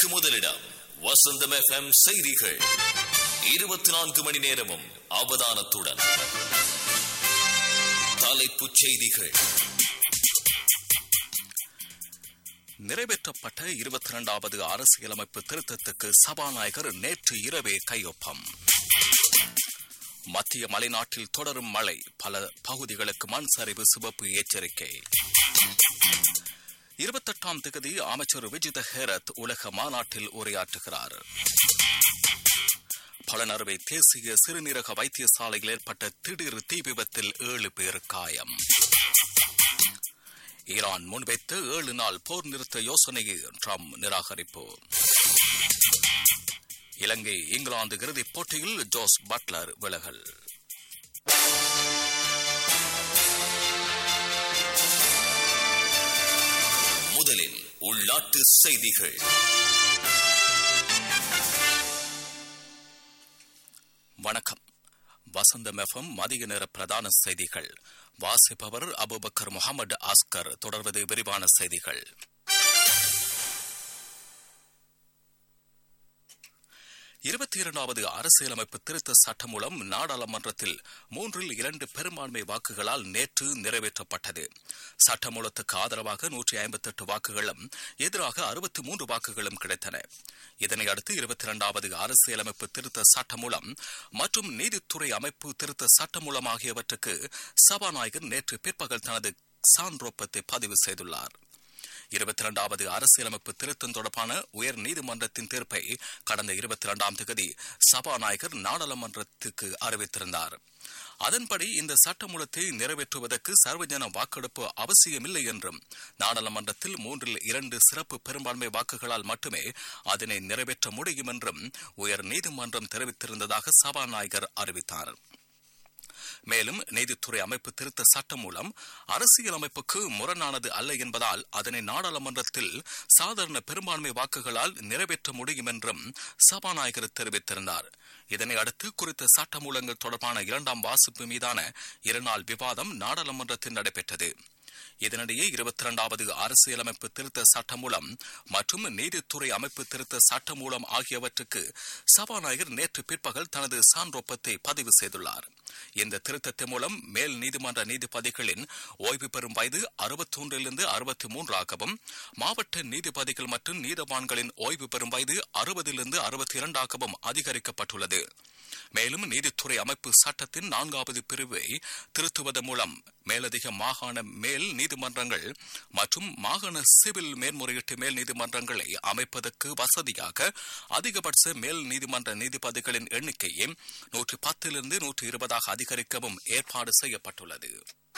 செய்திகளுக்கு முதலிடம் வசந்தம் எஃப்எம் செய்திகள் இருபத்தி நான்கு மணி நேரமும் அவதானத்துடன் தலைப்புச் செய்திகள் நிறைவேற்றப்பட்ட இருபத்தி இரண்டாவது அரசியலமைப்பு திருத்தத்துக்கு சபாநாயகர் நேற்று இரவே கையொப்பம் மத்திய மலைநாட்டில் தொடரும் மழை பல பகுதிகளுக்கு மண் சரிவு சிவப்பு எச்சரிக்கை இருபத்தெட்டாம் தேதி அமைச்சர் விஜித ஹேரத் உலக மாநாட்டில் உரையாற்றுகிறார் பலனறுவை தேசிய சிறுநீரக வைத்தியசாலையில் ஏற்பட்ட திடீர் தீ விபத்தில் ஏழு பேர் காயம் ஈரான் முன்வைத்த ஏழு நாள் போர் நிறுத்த யோசனையை ட்ரம்ப் நிராகரிப்பு இலங்கை இங்கிலாந்து இறுதிப் போட்டியில் ஜோஸ் பட்லர் விலகல் முதலில் உள்நாட்டு செய்திகள் வணக்கம் வசந்தம் எஃப்எம் மதிய நேர பிரதான செய்திகள் வாசிப்பவர் அபுபக்கர் முகமது ஆஸ்கர் தொடர்வது விரிவான செய்திகள் இருபத்தி இரண்டாவது அரசியலமைப்பு திருத்த சட்டம் மூலம் நாடாளுமன்றத்தில் மூன்றில் இரண்டு பெரும்பான்மை வாக்குகளால் நேற்று நிறைவேற்றப்பட்டது சட்டமூலத்துக்கு ஆதரவாக நூற்றி ஐம்பத்தி எட்டு வாக்குகளும் எதிராக அறுபத்தி மூன்று வாக்குகளும் கிடைத்தன இதனை அடுத்து இருபத்தி இரண்டாவது அரசியலமைப்பு திருத்த சட்டம் மூலம் மற்றும் நீதித்துறை அமைப்பு திருத்த சட்டம் மூலம் ஆகியவற்றுக்கு சபாநாயகர் நேற்று பிற்பகல் தனது சான்றொப்பத்தை பதிவு செய்துள்ளார் இருபத்தி இரண்டாவது அரசியலமைப்பு திருத்தம் தொடர்பான உயர் நீதிமன்றத்தின் தீர்ப்பை கடந்த இருபத்தி இரண்டாம் தேதி சபாநாயகர் நாடாளுமன்றத்துக்கு அறிவித்திருந்தார் அதன்படி இந்த சட்டமூலத்தை நிறைவேற்றுவதற்கு சர்வஜன வாக்கெடுப்பு அவசியமில்லை என்றும் நாடாளுமன்றத்தில் மூன்றில் இரண்டு சிறப்பு பெரும்பான்மை வாக்குகளால் மட்டுமே அதனை நிறைவேற்ற முடியும் என்றும் உயர் நீதிமன்றம் தெரிவித்திருந்ததாக சபாநாயகர் அறிவித்தார் மேலும் நீதித்துறை அமைப்பு திருத்த சட்டம் மூலம் அரசியல் அமைப்புக்கு முரணானது அல்ல என்பதால் அதனை நாடாளுமன்றத்தில் சாதாரண பெரும்பான்மை வாக்குகளால் நிறைவேற்ற முடியும் என்றும் சபாநாயகர் தெரிவித்திருந்தார் இதனை அடுத்து குறித்த சட்டமூலங்கள் தொடர்பான இரண்டாம் வாசிப்பு மீதான இருநாள் விவாதம் நாடாளுமன்றத்தில் நடைபெற்றது இதனிடையே இருபத்தி இரண்டாவது அரசியலமைப்பு திருத்த சட்டம் மூலம் மற்றும் நீதித்துறை அமைப்பு திருத்த சட்டம் மூலம் ஆகியவற்றுக்கு சபாநாயகர் நேற்று பிற்பகல் தனது சான்றொப்பத்தை பதிவு செய்துள்ளார் இந்த திருத்தத்தின் மூலம் மேல் நீதிமன்ற நீதிபதிகளின் ஓய்வு பெறும் வயது அறுபத்தொன்றிலிருந்து அறுபத்தி மூன்றாகவும் மாவட்ட நீதிபதிகள் மற்றும் நீதவான்களின் ஓய்வு பெறும் வயது அறுபதிலிருந்து அறுபத்தி இரண்டாகவும் அதிகரிக்கப்பட்டுள்ளது மேலும் நீதித்துறை அமைப்பு சட்டத்தின் நான்காவது பிரிவை திருத்துவதன் மூலம் மேலதிக மாகாண மேல் நீதிமன்றங்கள் மற்றும் மாகாண சிவில் மேன்முறையீட்டு மேல் நீதிமன்றங்களை அமைப்பதற்கு வசதியாக அதிகபட்ச மேல் நீதிமன்ற நீதிபதிகளின் எண்ணிக்கையை நூற்றி பத்திலிருந்து நூற்றி இருபதாக அதிகரிக்கவும் ஏற்பாடு செய்யப்பட்டுள்ளது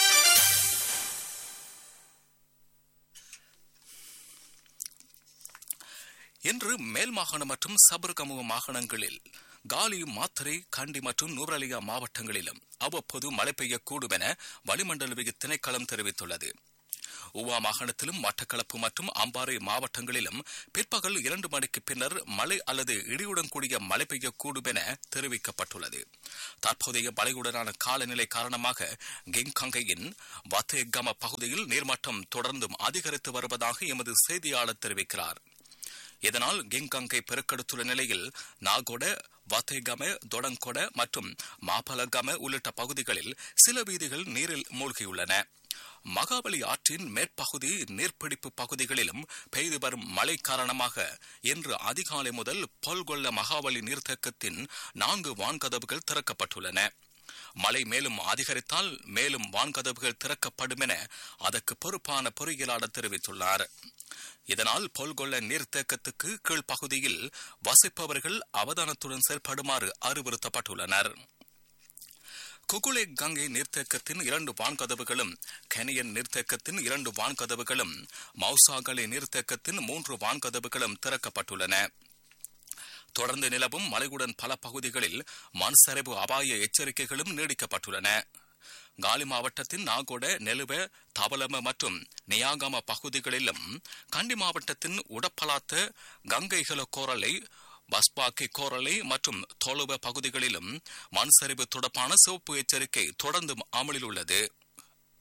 இன்று மேல் மாகாணம் மற்றும் சபர்கமுக மாகாணங்களில் காலி மாத்தரை கண்டி மற்றும் நூரலியா மாவட்டங்களிலும் அவ்வப்போது மழை பெய்யக்கூடும் என வளிமண்டலவிய திணைக்களம் தெரிவித்துள்ளது உவா மாகாணத்திலும் மட்டக்களப்பு மற்றும் அம்பாறை மாவட்டங்களிலும் பிற்பகல் இரண்டு மணிக்கு பின்னர் மழை அல்லது இடியுடன் கூடிய மழை பெய்யக்கூடும் என தெரிவிக்கப்பட்டுள்ளது தற்போதைய மழையுடனான காலநிலை காரணமாக கிங்காங்கையின் வத்தேகம பகுதியில் நீர்மட்டம் தொடர்ந்தும் அதிகரித்து வருவதாக எமது செய்தியாளர் தெரிவிக்கிறார் இதனால் கிங்காங்கை பெருக்கெடுத்துள்ள நிலையில் நாகொட வத்தேகம தொடங்கொட மற்றும் மாபலகம உள்ளிட்ட பகுதிகளில் சில வீதிகள் நீரில் மூழ்கியுள்ளன மகாபலி ஆற்றின் மேற்பகுதி நீர்பிடிப்பு பகுதிகளிலும் பெய்து வரும் மழை காரணமாக இன்று அதிகாலை முதல் பொல்கொள்ள மகாபலி நீர்த்தேக்கத்தின் நான்கு வான்கதவுகள் திறக்கப்பட்டுள்ளன மழை மேலும் அதிகரித்தால் மேலும் வான்கதவுகள் திறக்கப்படும் என அதற்கு பொறுப்பான பொறியியலாளர் தெரிவித்துள்ளார் இதனால் பொல்கொள்ள நீர்த்தேக்கத்துக்கு கீழ்ப்பகுதியில் வசிப்பவர்கள் அவதானத்துடன் செயல்படுமாறு அறிவுறுத்தப்பட்டுள்ளனர் குகுலே கங்கை நீர்த்தேக்கத்தின் இரண்டு வான்கதவுகளும் கெனியன் நீர்த்தேக்கத்தின் இரண்டு வான்கதவுகளும் மௌசாகலை நீர்த்தேக்கத்தின் மூன்று வான்கதவுகளும் திறக்கப்பட்டுள்ளன தொடர்ந்து நிலவும் மழையுடன் பல பகுதிகளில் மண் சரிவு அபாய எச்சரிக்கைகளும் நீடிக்கப்பட்டுள்ளன காலி மாவட்டத்தின் நாகோட நெலுவ தவலம மற்றும் நியாகம பகுதிகளிலும் கண்டி மாவட்டத்தின் உடப்பலாத்த கங்கைகல கோரலை பஸ்பாக்கி கோரலை மற்றும் தொழுவ பகுதிகளிலும் மண் சரிவு தொடர்பான சிவப்பு எச்சரிக்கை தொடர்ந்தும் அமலில் உள்ளது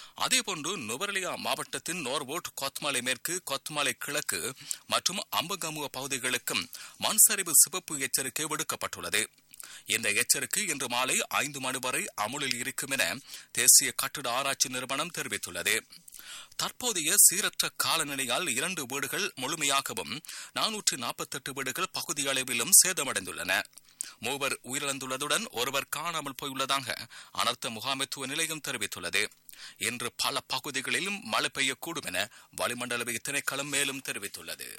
அதேபோன்று நுவரலியா மாவட்டத்தின் நோர்வோட் கொத்மலை மேற்கு கொத்மலை கிழக்கு மற்றும் அம்பகமுக பகுதிகளுக்கும் மண் சரிவு சிவப்பு எச்சரிக்கை விடுக்கப்பட்டுள்ளது இந்த எச்சரிக்கை இன்று மாலை ஐந்து மணி வரை அமுலில் இருக்கும் என தேசிய கட்டிட ஆராய்ச்சி நிறுவனம் தெரிவித்துள்ளது தற்போதைய சீரற்ற காலநிலையால் இரண்டு வீடுகள் முழுமையாகவும் நானூற்று நாற்பத்தெட்டு வீடுகள் பகுதி அளவிலும் சேதமடைந்துள்ளன மூவர் உயிரிழந்துள்ளதுடன் ஒருவர் காணாமல் போயுள்ளதாக அனர்த்த முகாமைத்துவ நிலையம் தெரிவித்துள்ளது இன்று பல பகுதிகளிலும் மழை பெய்யக்கூடும் என வளிமண்டலவிய திணைக்களம் மேலும் தெரிவித்துள்ளது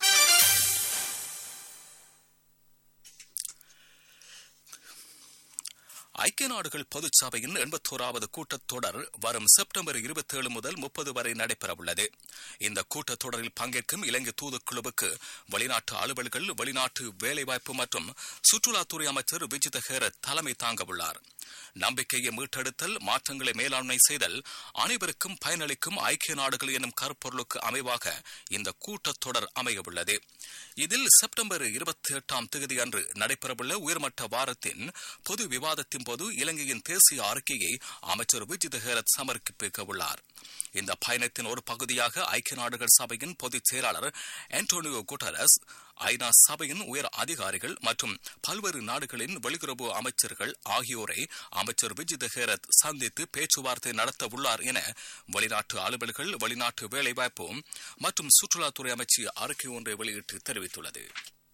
ஐக்கிய நாடுகள் பொதுச் சபையின் எண்பத்தோராவது கூட்டத்தொடர் வரும் செப்டம்பர் இருபத்தி ஏழு முதல் முப்பது வரை நடைபெறவுள்ளது இந்த கூட்டத்தொடரில் பங்கேற்கும் இலங்கை தூதுக்குழுவுக்கு வெளிநாட்டு அலுவல்கள் வெளிநாட்டு வேலைவாய்ப்பு மற்றும் சுற்றுலாத்துறை அமைச்சர் விஜித ஹேரத் தலைமை தாங்கவுள்ளார் நம்பிக்கையை மீட்டெடுத்தல் மாற்றங்களை மேலாண்மை செய்தல் அனைவருக்கும் பயனளிக்கும் ஐக்கிய நாடுகள் எனும் கருப்பொருளுக்கு அமைவாக இந்த கூட்டத்தொடர் அமையவுள்ளது இதில் செப்டம்பர் இருபத்தி எட்டாம் தேதி அன்று நடைபெறவுள்ள உயர்மட்ட வாரத்தின் பொது விவாதத்தின் போது இலங்கையின் தேசிய அறிக்கையை அமைச்சர் விஜித ஹேரத் சமர்ப்பிக்க உள்ளார் இந்த பயணத்தின் ஒரு பகுதியாக ஐக்கிய நாடுகள் சபையின் பொதுச் செயலாளர் ஆண்டோனியோ குட்டரஸ் ஐநா சபையின் உயர் அதிகாரிகள் மற்றும் பல்வேறு நாடுகளின் வெளியுறவு அமைச்சர்கள் ஆகியோரை அமைச்சர் விஜித ஹேரத் சந்தித்து பேச்சுவார்த்தை நடத்த உள்ளார் என வெளிநாட்டு அலுவல்கள் வெளிநாட்டு வேலைவாய்ப்பு மற்றும் சுற்றுலாத்துறை அமைச்சு அறிக்கை ஒன்றை வெளியிட்டு தெரிவித்துள்ளது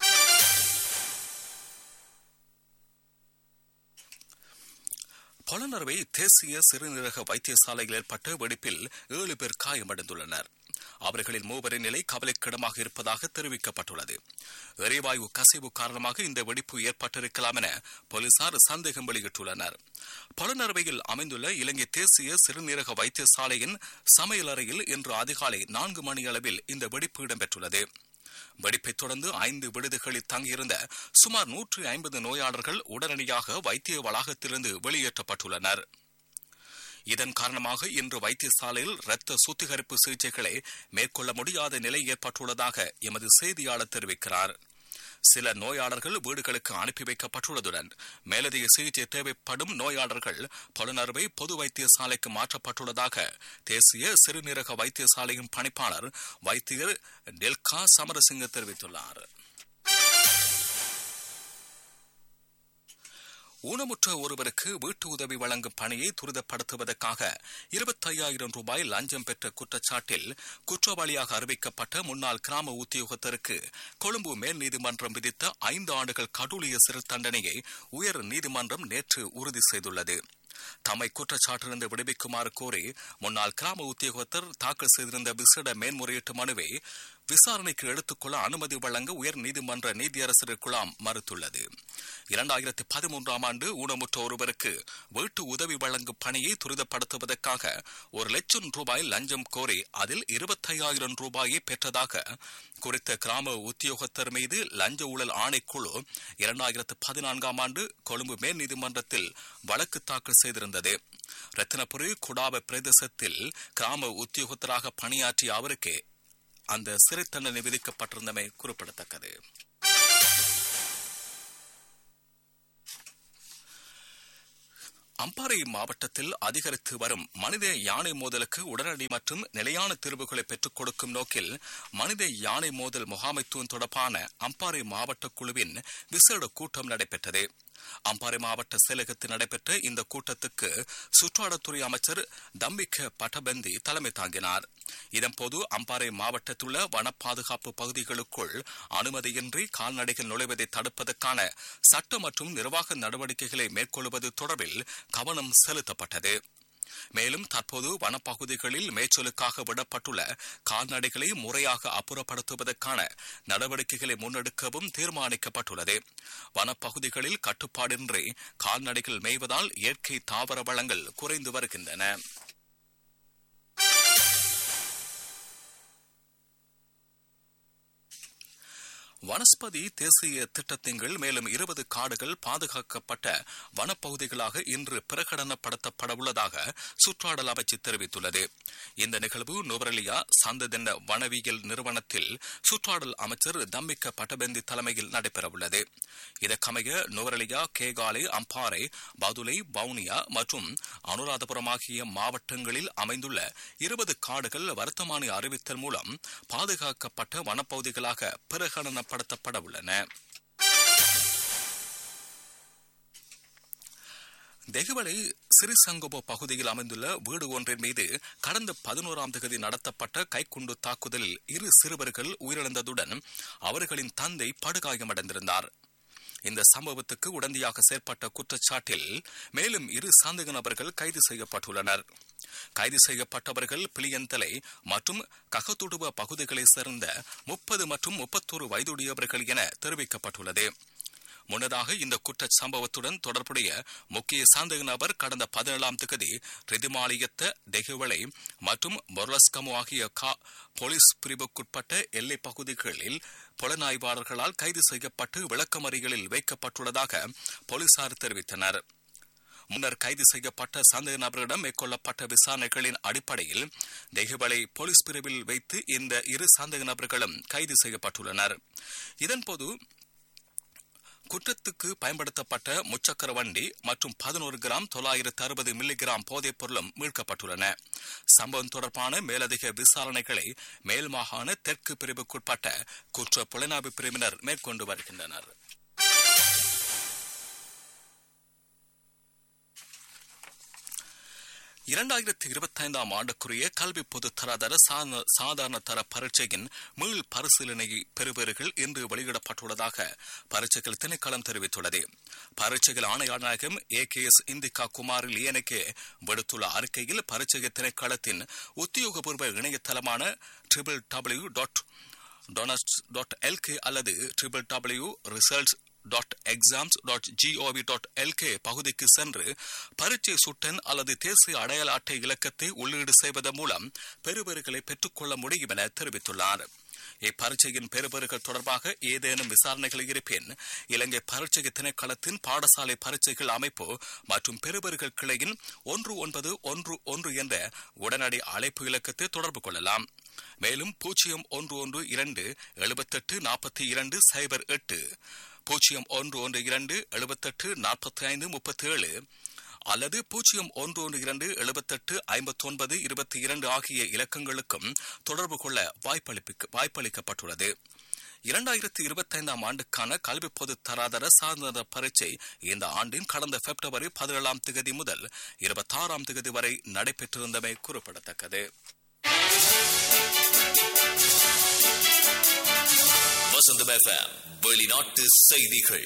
பொலனறுவை தேசிய சிறுநீரக வைத்தியசாலையில் ஏற்பட்ட வெடிப்பில் ஏழு பேர் காயமடைந்துள்ளனர் அவர்களில் மூவரின் நிலை கவலைக்கிடமாக இருப்பதாக தெரிவிக்கப்பட்டுள்ளது எரிவாயு கசிவு காரணமாக இந்த வெடிப்பு ஏற்பட்டிருக்கலாம் என போலீசார் சந்தேகம் வெளியிட்டுள்ளனர் பொலனறுவையில் அமைந்துள்ள இலங்கை தேசிய சிறுநீரக வைத்தியசாலையின் சமையலறையில் இன்று அதிகாலை நான்கு மணி அளவில் இந்த வெடிப்பு இடம்பெற்றுள்ளது வெடிப்பைத் தொடர்ந்து ஐந்து விடுதிகளில் தங்கியிருந்த சுமார் நூற்று ஐம்பது நோயாளர்கள் உடனடியாக வைத்திய வளாகத்திலிருந்து வெளியேற்றப்பட்டுள்ளனர் இதன் காரணமாக இன்று வைத்தியசாலையில் இரத்த சுத்திகரிப்பு சிகிச்சைகளை மேற்கொள்ள முடியாத நிலை ஏற்பட்டுள்ளதாக எமது செய்தியாளர் தெரிவிக்கிறார் சில நோயாளர்கள் வீடுகளுக்கு அனுப்பி வைக்கப்பட்டுள்ளதுடன் மேலதிக சிகிச்சை தேவைப்படும் நோயாளர்கள் புலனறுவை பொது வைத்தியசாலைக்கு மாற்றப்பட்டுள்ளதாக தேசிய சிறுநீரக வைத்தியசாலையின் பணிப்பாளர் வைத்தியர் டெல்கா சமரசிங்க தெரிவித்துள்ளார் ஊனமுற்ற ஒருவருக்கு வீட்டு உதவி வழங்கும் பணியை துரிதப்படுத்துவதற்காக இருபத்தையாயிரம் ரூபாய் லஞ்சம் பெற்ற குற்றச்சாட்டில் குற்றவாளியாக அறிவிக்கப்பட்ட முன்னாள் கிராம உத்தியோகத்தருக்கு கொழும்பு மேல் நீதிமன்றம் விதித்த ஐந்து ஆண்டுகள் கடூழிய சிறு தண்டனையை உயர் நீதிமன்றம் நேற்று உறுதி செய்துள்ளது தம்மை குற்றச்சாட்டிலிருந்து விடுவிக்குமாறு கோரி முன்னாள் கிராம உத்தியோகத்தர் தாக்கல் செய்திருந்த விசேட மேன்முறையீட்டு மனுவை விசாரணைக்கு எடுத்துக்கொள்ள அனுமதி வழங்க உயர் நீதிமன்ற நீதியரசர் குழாம் மறுத்துள்ளது இரண்டாயிரத்தி பதிமூன்றாம் ஆண்டு ஊனமுற்ற ஒருவருக்கு வீட்டு உதவி வழங்கும் பணியை துரிதப்படுத்துவதற்காக ஒரு லட்சம் ரூபாய் லஞ்சம் கோரி அதில் இருபத்தையாயிரம் ரூபாயை பெற்றதாக குறித்த கிராம உத்தியோகத்தர் மீது லஞ்ச ஊழல் ஆணைக்குழு இரண்டாயிரத்து பதினான்காம் ஆண்டு கொழும்பு மேல் நீதிமன்றத்தில் வழக்கு தாக்கல் செய்திருந்தது ரத்தினபுரி குடாப பிரதேசத்தில் கிராம உத்தியோகத்தராக பணியாற்றிய அவருக்கே அந்த சிறை தண்டனை விதிக்கப்பட்டிருந்தமை குறிப்பிடத்தக்கது அம்பாறை மாவட்டத்தில் அதிகரித்து வரும் மனித யானை மோதலுக்கு உடனடி மற்றும் நிலையான தீர்வுகளை பெற்றுக் கொடுக்கும் நோக்கில் மனித யானை மோதல் முகாமைத்துவம் தொடர்பான அம்பாறை மாவட்ட குழுவின் விசேட கூட்டம் நடைபெற்றது அம்பாறை மாவட்ட செயலகத்தில் நடைபெற்ற இந்த கூட்டத்துக்கு சுற்றாடத்துறை அமைச்சர் தம்பிக்க பட்டபந்தி தலைமை தாங்கினார் இதன்போது அம்பாறை மாவட்டத்திலுள்ள வன பாதுகாப்பு பகுதிகளுக்குள் அனுமதியின்றி கால்நடைகள் நுழைவதை தடுப்பதற்கான சட்ட மற்றும் நிர்வாக நடவடிக்கைகளை மேற்கொள்வது தொடர்பில் கவனம் செலுத்தப்பட்டது மேலும் தற்போது வனப்பகுதிகளில் மேய்ச்சலுக்காக விடப்பட்டுள்ள கால்நடைகளை முறையாக அப்புறப்படுத்துவதற்கான நடவடிக்கைகளை முன்னெடுக்கவும் தீர்மானிக்கப்பட்டுள்ளது வனப்பகுதிகளில் கட்டுப்பாடின்றி கால்நடைகள் மேய்வதால் இயற்கை தாவர வளங்கள் குறைந்து வருகின்றன வனஸ்பதி தேசிய திட்டத்தின் கீழ் மேலும் இருபது காடுகள் பாதுகாக்கப்பட்ட வனப்பகுதிகளாக இன்று பிரகடனப்படுத்தப்பட உள்ளதாக சுற்றாடல் அமைச்சு தெரிவித்துள்ளது இந்த நிகழ்வு நுவரலியா சந்ததென்ன வனவியல் நிறுவனத்தில் சுற்றாடல் அமைச்சர் தம்மிக்க பட்டபெந்தி தலைமையில் நடைபெறவுள்ளது இதற்கமைய நுவரலியா கேகாலை அம்பாறை பதுளை வவுனியா மற்றும் அனுராதபுரம் ஆகிய மாவட்டங்களில் அமைந்துள்ள இருபது காடுகள் வர்த்தமானி அறிவித்தல் மூலம் பாதுகாக்கப்பட்ட வனப்பகுதிகளாக பிரகடனப்படுத்தப்பட உள்ளன தெகுவளை சிறிசங்கோபோ பகுதியில் அமைந்துள்ள வீடு ஒன்றின் மீது கடந்த பதினோராம் தேதி நடத்தப்பட்ட கைக்குண்டு தாக்குதலில் இரு சிறுவர்கள் உயிரிழந்ததுடன் அவர்களின் தந்தை படுகாயமடைந்திருந்தார் இந்த சம்பவத்துக்கு உடந்தையாக செயற்பட்ட குற்றச்சாட்டில் மேலும் இரு சந்தேக நபர்கள் கைது செய்யப்பட்டுள்ளனர் கைது செய்யப்பட்டவர்கள் பிளியந்தலை மற்றும் ககத்துடுவ பகுதிகளைச் சேர்ந்த முப்பது மற்றும் முப்பத்தோரு வயதுடையவர்கள் என தெரிவிக்கப்பட்டுள்ளது முன்னதாக இந்த குற்ற சம்பவத்துடன் தொடர்புடைய முக்கிய சந்தேக நபர் கடந்த பதினேழாம் தேதி ரிதிமாலியத்த டெகுவளை மற்றும் பொர்லஸ்கமோ ஆகிய போலீஸ் பிரிவுக்குட்பட்ட எல்லை பகுதிகளில் புலனாய்வாளர்களால் கைது செய்யப்பட்டு விளக்கமறிகளில் வைக்கப்பட்டுள்ளதாக போலீசார் தெரிவித்தனர் முன்னர் கைது செய்யப்பட்ட சந்தேக நபரிடம் மேற்கொள்ளப்பட்ட விசாரணைகளின் அடிப்படையில் தெகுவளை போலீஸ் பிரிவில் வைத்து இந்த இரு சந்தேக நபர்களும் கைது செய்யப்பட்டுள்ளனர் இதன்போது குற்றத்துக்கு பயன்படுத்தப்பட்ட முச்சக்கர வண்டி மற்றும் பதினோரு கிராம் தொள்ளாயிரத்து அறுபது மில்லிகிராம் போதைப் பொருளும் மீட்கப்பட்டுள்ளன சம்பவம் தொடர்பான மேலதிக விசாரணைகளை மேல் மாகாண தெற்கு பிரிவுக்குட்பட்ட குற்ற புலனாய்வு பிரிவினர் மேற்கொண்டு வருகின்றனர் இரண்டாயிரத்தி இருபத்தி ஐந்தாம் ஆண்டுக்குரிய கல்வி பொதுத்தராதர சாதாரண தர பரீட்சையின் மீள் பரிசீலனை பெறுபேறுகள் இன்று வெளியிடப்பட்டுள்ளதாக பரீட்சைகள் திணைக்களம் தெரிவித்துள்ளது பரீட்சைகள் ஆணையாளர் A K S Indika Kumar லியனுக்கு விடுத்துள்ள அறிக்கையில் பரீட்சை திணைக்களத்தின் உத்தியோகபூர்வ இணையதளமான ட்ரிபிள் டபிள்யூ டாட் டொனஸ்ட் டாட் எல்கே அல்லது triple W results dot exams dot gov dot LK பகுதிக்கு சென்று பரீட்சை சுட்டன் அல்லது தேசிய அடையாள அட்டை இலக்கத்தை உள்ளீடு செய்வதன் மூலம் பெறுபேறுகளை பெற்றுக்கொள்ள முடியும் என தெரிவித்துள்ளார் இப்பரீட்சையின் பெறுபேறுகள் தொடர்பாக ஏதேனும் விசாரணைகள் இருப்பின் இலங்கை பரீட்சை திணைக்களத்தின் பாடசாலை பரீட்சைகள் அமைப்பு மற்றும் பெறுபேறுகள் கிளையின் ஒன்று ஒன்பது ஒன்று ஒன்று என்ற உடனடி அழைப்பு இலக்கத்தை தொடர்பு கொள்ளலாம் மேலும் பூஜ்ஜியம் ஒன்று ஒன்று இரண்டு எழுபத்தெட்டு நாற்பத்தி இரண்டு சைபர் எட்டு பூஜ்ஜியம் ஒன்று ஒன்று இரண்டு எழுபத்தெட்டு நாற்பத்தி ஐந்து முப்பத்தி ஏழு அல்லது பூஜ்ஜியம் ஒன்று ஒன்று இரண்டு எழுபத்தெட்டு ஐம்பத்தி ஒன்பது இருபத்தி இரண்டு ஆகிய இலக்கங்களுக்கும் தொடர்பு கொள்ள வாய்ப்பளிக்கப்பட்டுள்ளது இரண்டாயிரத்தி இருபத்தி ஐந்தாம் ஆண்டுக்கான கல்வி பொது தராதர சாதன பரீட்சை இந்த ஆண்டின் கடந்த பிப்ரவரி பதினேழாம் தேதி முதல் இருபத்தாறாம் தேதி வரை நடைபெற்றிருந்தமை குறிப்பிடத்தக்கது வசந்தம் எஃப்எம் வெளிநாட்டு செய்திகள்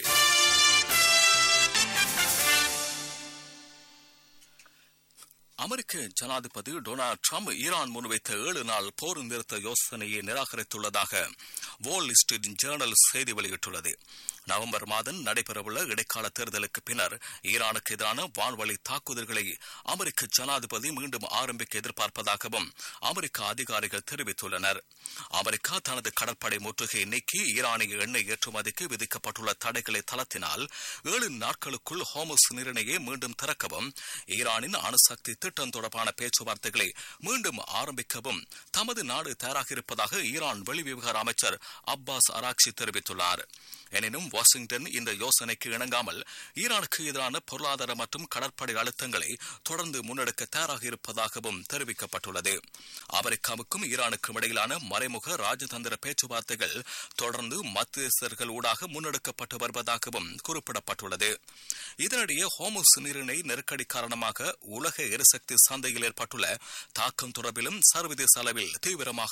அமெரிக்க ஜனாதிபதி டொனால்டு ட்ரம்ப் ஈரான் முன்வைத்த ஏழு நாள் போர் நிறுத்த யோசனையை நிராகரித்துள்ளதாக வால் ஸ்ட்ரீட் ஜேர்னல் செய்தி வெளியிட்டுள்ளது நவம்பர் மாதம் நடைபெறவுள்ள இடைக்கால தேர்தலுக்கு பின்னர் ஈரானுக்கு எதிரான வான்வழி தாக்குதல்களை அமெரிக்க ஜனாதிபதி மீண்டும் ஆரம்பிக்க எதிர்பார்ப்பதாகவும் அமெரிக்க அதிகாரிகள் தெரிவித்துள்ளனர் அமெரிக்கா தனது கடற்படை முற்றுகையை நீக்கி ஈரானிய எண்ணெய் ஏற்றுமதிக்கு விதிக்கப்பட்டுள்ள தடைகளை தளர்த்தினால் ஏழு நாட்களுக்குள் ஹோமஸ் நீரிணையை மீண்டும் திறக்கவும் ஈரானின் அணுசக்தி திட்டம் தொடர்பான பேச்சுவார்த்தைகளை மீண்டும் ஆரம்பிக்கவும் தமது நாடு தயாராக இருப்பதாக ஈரான் வெளிவிவகார அமைச்சர் அப்பாஸ் அராக்சி தெரிவித்துள்ளார் எனினும் வாஷிங்டன் இந்த யோசனைக்கு இணங்காமல் ஈரானுக்கு எதிரான பொருளாதார மற்றும் கடற்படை அழுத்தங்களை தொடர்ந்து முன்னெடுக்க தயாராக இருப்பதாகவும் தெரிவிக்கப்பட்டுள்ளது அமெரிக்காவுக்கும் ஈரானுக்கும் இடையிலான மறைமுக ராஜதந்திர பேச்சுவார்த்தைகள் தொடர்ந்து மத்தியஸ்தர்கள் ஊடாக முன்னெடுக்கப்பட்டு வருவதாகவும் குறிப்பிடப்பட்டுள்ளது இதனிடையே ஹோமுஸ் நீரிணை நெருக்கடி காரணமாக உலக எரிசக்தி சந்தையில் ஏற்பட்டுள்ள தாக்கம் தொடர்பிலும் சர்வதேச அளவில் தீவிரமாக